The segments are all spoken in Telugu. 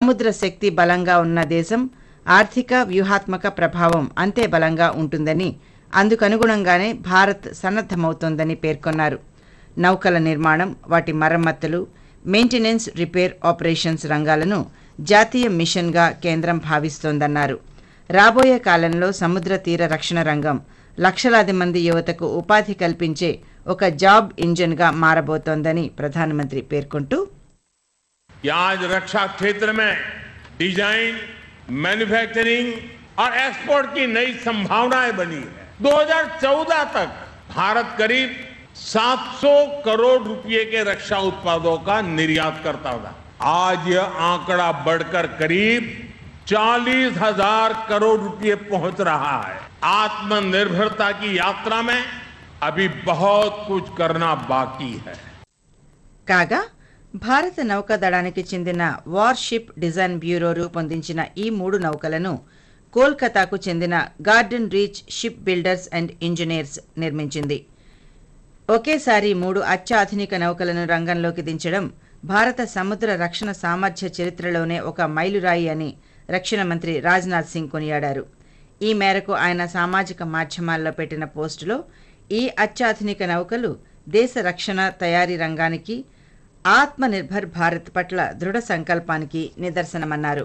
సముద్ర శక్తి బలంగా ఉన్న దేశం ఆర్థిక వ్యూహాత్మక ప్రభావం అంతే బలంగా ఉంటుందని అందుకనుగుణంగానే భారత్ సన్నద్దమవుతోందని పేర్కొన్నారు నౌకల నిర్మాణం వాటి మరమ్మతులు మెయింటెనెన్స్ రిపేర్ ఆపరేషన్స్ రంగాలను జాతీయ మిషన్గా కేంద్రం భావిస్తోందన్నారు రాబోయే కాలంలో సముద్ర తీర రక్షణ రంగం లక్షలాది మంది యువతకు ఉపాధి కల్పించే ఒక జాబ్ ఇంజన్గా మారబోతోందని ప్రధానమంత్రి పేర్కొంటూ कि आज रक्षा क्षेत्र में डिजाइन मैन्युफैक्चरिंग और एक्सपोर्ट की नई संभावनाएं बनी है 2014 तक भारत करीब 700 करोड़ रुपए के रक्षा उत्पादों का निर्यात करता था आज यह आंकड़ा बढ़कर करीब चालीस हजार करोड़ रुपए पहुंच रहा है आत्मनिर्भरता की यात्रा में अभी बहुत कुछ करना बाकी है కాగా భారత నౌకాదళానికి చెందిన వార్షిప్ డిజైన్ బ్యూరో రూపొందించిన ఈ మూడు నౌకలను కోల్కతాకు చెందిన garden reach ship builders and engineers నిర్మించింది ఒకేసారి మూడు అత్యాధునిక నౌకలను రంగంలోకి దించడం భారత సముద్ర రక్షణ సామర్థ్య చరిత్రలోనే ఒక మైలురాయి అని రక్షణ మంత్రి రాజ్నాథ్ సింగ్ కొనియాడారు ఈ మేరకు ఆయన సామాజిక మాధ్యమాల్లో పెట్టిన పోస్టులో ఈ అత్యాధునిక నౌకలు దేశ రక్షణ తయారీ రంగానికి ఆత్మనిర్భర్ భారత్ పట్ల దృఢ సంకల్పానికి నిదర్శనమన్నారు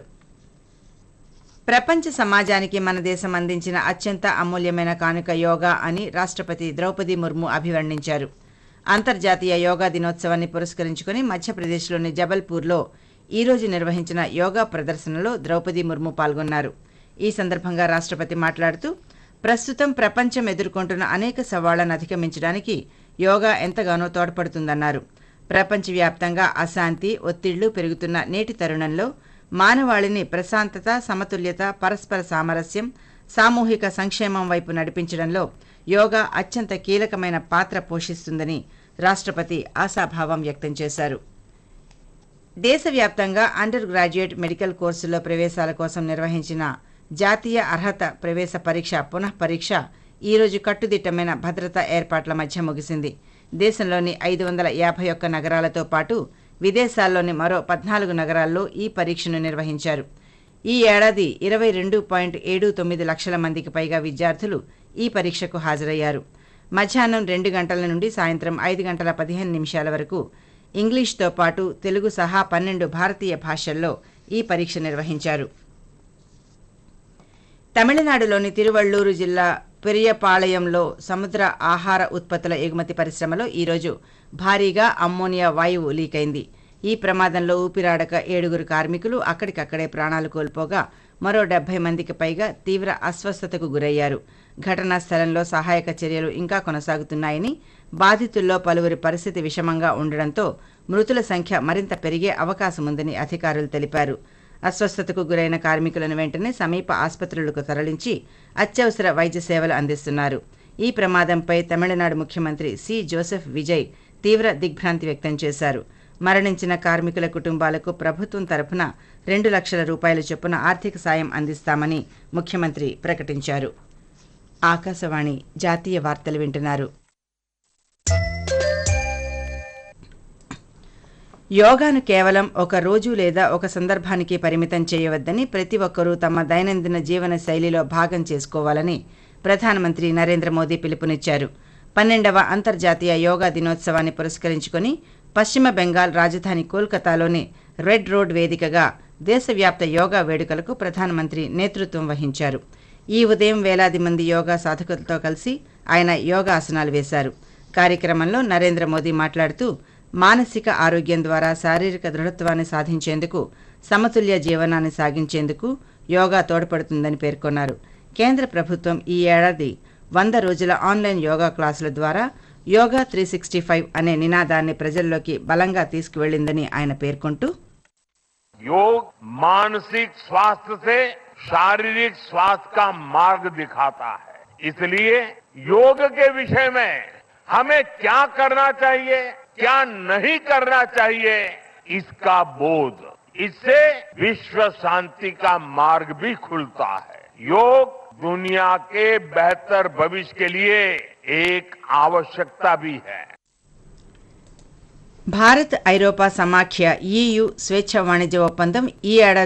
ప్రపంచ సమాజానికి మన దేశం అందించిన అత్యంత అమూల్యమైన కానుక యోగా అని రాష్ట్రపతి ద్రౌపది ముర్ము అభివర్ణించారు అంతర్జాతీయ యోగా దినోత్సవాన్ని పురస్కరించుకుని మధ్యప్రదేశ్లోని జబల్పూర్లో ఈ రోజు నిర్వహించిన యోగా ప్రదర్శనలో ద్రౌపది ముర్ము పాల్గొన్నారు ఈ సందర్భంగా రాష్ట్రపతి మాట్లాడుతూ ప్రస్తుతం ప్రపంచం ఎదుర్కొంటున్న అనేక సవాళ్లను అధిగమించడానికి యోగా ఎంతగానో తోడ్పడుతుందన్నారు ప్రపంచవ్యాప్తంగా అశాంతి ఒత్తిళ్లు పెరుగుతున్న నేటి తరుణంలో మానవాళిని ప్రశాంతత సమతుల్యత పరస్పర సామరస్యం సామూహిక సంక్షేమం వైపు నడిపించడంలో యోగా అత్యంత కీలకమైన పాత్ర పోషిస్తుందని రాష్ట్రపతి ఆశాభావం వ్యక్తం చేశారు దేశవ్యాప్తంగా అండర్ గ్రాడ్యుయేట్ మెడికల్ కోర్సుల్లో ప్రవేశాల కోసం నిర్వహించిన జాతీయ అర్హత ప్రవేశ పరీక్ష పునః పరీక్ష ఈ రోజు కట్టుదిట్టమైన భద్రతా ఏర్పాట్ల మధ్య ముగిసింది దేశంలోని ఐదు వందల యాభై ఒక్క నగరాలతో పాటు విదేశాల్లోని మరో పద్నాలుగు నగరాల్లో ఈ పరీక్షను నిర్వహించారు ఈ ఏడాది ఇరవై రెండు పాయింట్ ఏడు తొమ్మిది లక్షల మందికి పైగా విద్యార్థులు ఈ పరీక్షకు హాజరయ్యారు మధ్యాహ్నం రెండు గంటల నుండి సాయంత్రం ఐదు గంటల పదిహేను నిమిషాల వరకు ఇంగ్లీష్తో పాటు తెలుగు సహా పన్నెండు భారతీయ భాషల్లో ఈ పరీక్ష నిర్వహించారు తమిళనాడులోని తిరువళ్లూరు జిల్లా పెరియపాళయంలో సముద్ర ఆహార ఉత్పత్తుల ఎగుమతి పరిశ్రమలో ఈరోజు భారీగా అమ్మోనియా వాయువు లీకైంది ఈ ప్రమాదంలో ఊపిరాడక ఏడుగురు కార్మికులు అక్కడికక్కడే ప్రాణాలు కోల్పోగా మరో డెబ్బై మందికి పైగా తీవ్ర అస్వస్థతకు గురయ్యారు ఘటనా స్థలంలో సహాయక చర్యలు ఇంకా కొనసాగుతున్నాయని బాధితుల్లో పలువురి పరిస్థితి విషమంగా ఉండడంతో మృతుల సంఖ్య మరింత పెరిగే అవకాశముందని అధికారులు తెలిపారు అస్వస్థతకు గురైన కార్మికులను వెంటనే సమీప ఆసుపత్రులకు తరలించి అత్యవసర వైద్య సేవలు అందిస్తున్నారు ఈ ప్రమాదంపై తమిళనాడు ముఖ్యమంత్రి సి జోసెఫ్ విజయ్ తీవ్ర దిగ్భ్రాంతి వ్యక్తం చేశారు మరణించిన కార్మికుల కుటుంబాలకు ప్రభుత్వం తరఫున రెండు లక్షల రూపాయల చొప్పున ఆర్థిక సాయం అందిస్తామని ముఖ్యమంత్రి ప్రకటించారు ఆకాశవాణి జాతీయ వార్తలు వింటున్నారు యోగాను కేవలం ఒక రోజు లేదా ఒక సందర్భానికి పరిమితం చేయవద్దని ప్రతి ఒక్కరూ తమ దైనందిన జీవన శైలిలో భాగం చేసుకోవాలని ప్రధానమంత్రి నరేంద్ర మోదీ పిలుపునిచ్చారు పన్నెండవ అంతర్జాతీయ యోగా దినోత్సవాన్ని పురస్కరించుకొని పశ్చిమ బెంగాల్ రాజధాని కోల్కతాలోని రెడ్ రోడ్ వేదికగా దేశవ్యాప్త యోగా వేడుకలకు ప్రధానమంత్రి నేతృత్వం వహించారు ఈ ఉదయం వేలాది మంది యోగా సాధకులతో కలిసి ఆయన యోగాసనాలు వేశారు కార్యక్రమంలో నరేంద్ర మోదీ మాట్లాడుతూ మానసిక ఆరోగ్యం ద్వారా శారీరక దృఢత్వాన్ని సాధించేందుకు సమతుల్య జీవనాన్ని సాగించేందుకు యోగా తోడ్పడుతుందని పేర్కొన్నారు కేంద్ర ప్రభుత్వం ఈ ఏడాది వంద రోజుల ఆన్లైన్ యోగా క్లాసుల ద్వారా యోగా త్రీ సిక్స్టీ ఫైవ్ అనే నినాదాన్ని ప్రజల్లోకి బలంగా తీసుకువెళ్లిందని ఆయన పేర్కొంటూ योग मानसिक स्वास्थ्य से शारीरिक स्वास्थ्य का मार्ग दिखाता है इसलिए योग के विषय में हमें क्या करना चाहिए क्या नहीं करना चाहिए इसका बोध इससे विश्व शांति का मार्ग भी खुलता है योग दुनिया के बेहतर भविष्य के लिए एक आवश्यकता भी है భారత్ ఐరోపా సమాఖ్య ఈయు స్వేచ్ఛ వాణిజ్య ఒప్పందం ఈ ఏడాది